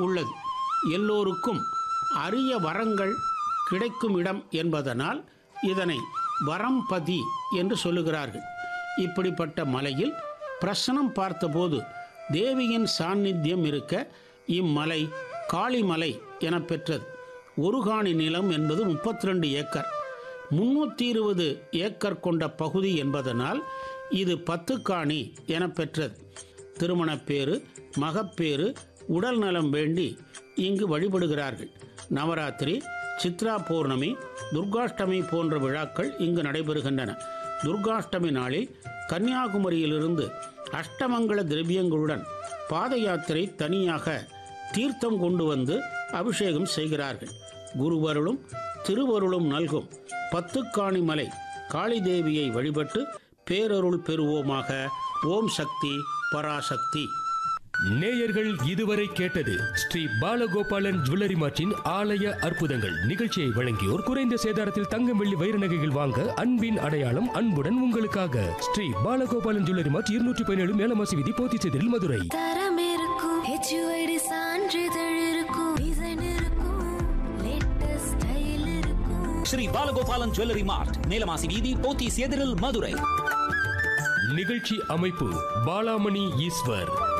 உள்ளது எல்லோருக்கும் அரிய வரங்கள் கிடைக்கும் இடம் என்பதனால் இதனை வரம்பதி என்று சொல்லுகிறார்கள் இப்படிப்பட்ட மலையில் பிரசனம் பார்த்தபோது தேவியின் சாநித்தியம் இருக்க இம்மலை காளிமலை என பெற்றது ஒரு காணி நிலம் என்பது முப்பத்தி ரெண்டு ஏக்கர் முன்னூற்றி இருபது ஏக்கர் கொண்ட பகுதி என்பதனால் இது பத்து காணி என பெற்றது திருமணப்பேறு மகப்பேறு உடல் நலம் வேண்டி இங்கு வழிபடுகிறார்கள் நவராத்திரி சித்ரா பௌர்ணமி துர்காஷ்டமி போன்ற விழாக்கள் இங்கு நடைபெறுகின்றன துர்காஷ்டமி நாளில் கன்னியாகுமரியிலிருந்து அஷ்டமங்கள திரவியங்களுடன் பாத யாத்திரை தனியாக தீர்த்தம் கொண்டு வந்து அபிஷேகம் செய்கிறார்கள் குருவருளும் திருவருளும் நல்கும் பத்துக்காணி மலை காளிதேவியை வழிபட்டு பேரருள் பெறுவோமாக ஓம் சக்தி பராசக்தி நேயர்கள் இதுவரை கேட்டது ஸ்ரீ பாலகோபாலன் ஜுவல்லரி மார்ட்டின் ஆலய அற்புதங்கள் நிகழ்ச்சியை வழங்கியோர் குறைந்த சேதாரத்தில் தங்கம் வெள்ளி வைர நகைகள் வாங்க அன்பின் அடையாளம் அன்புடன் உங்களுக்காக ஸ்ரீ பாலகோபாலன் ஜுவல்லரி மார்ட் இருநூற்றி பதினேழு மேலமாசி விதி போத்திச்செதில் மதுரை தரம் இருக்கும் ஹெச்யூஐடி சான்றிதழ் இருக்கும் டிசைன் இருக்கும் லேட்டஸ்ட் ஸ்டைல் இருக்கும் ஸ்ரீ பாலகோபாலன் ஜுவல்லரி மார்ட் நீலமாசி வீதி போத்தீஸ் எதிரில் மதுரை நிகழ்ச்சி அமைப்பு பாலாமணி ஈஸ்வர்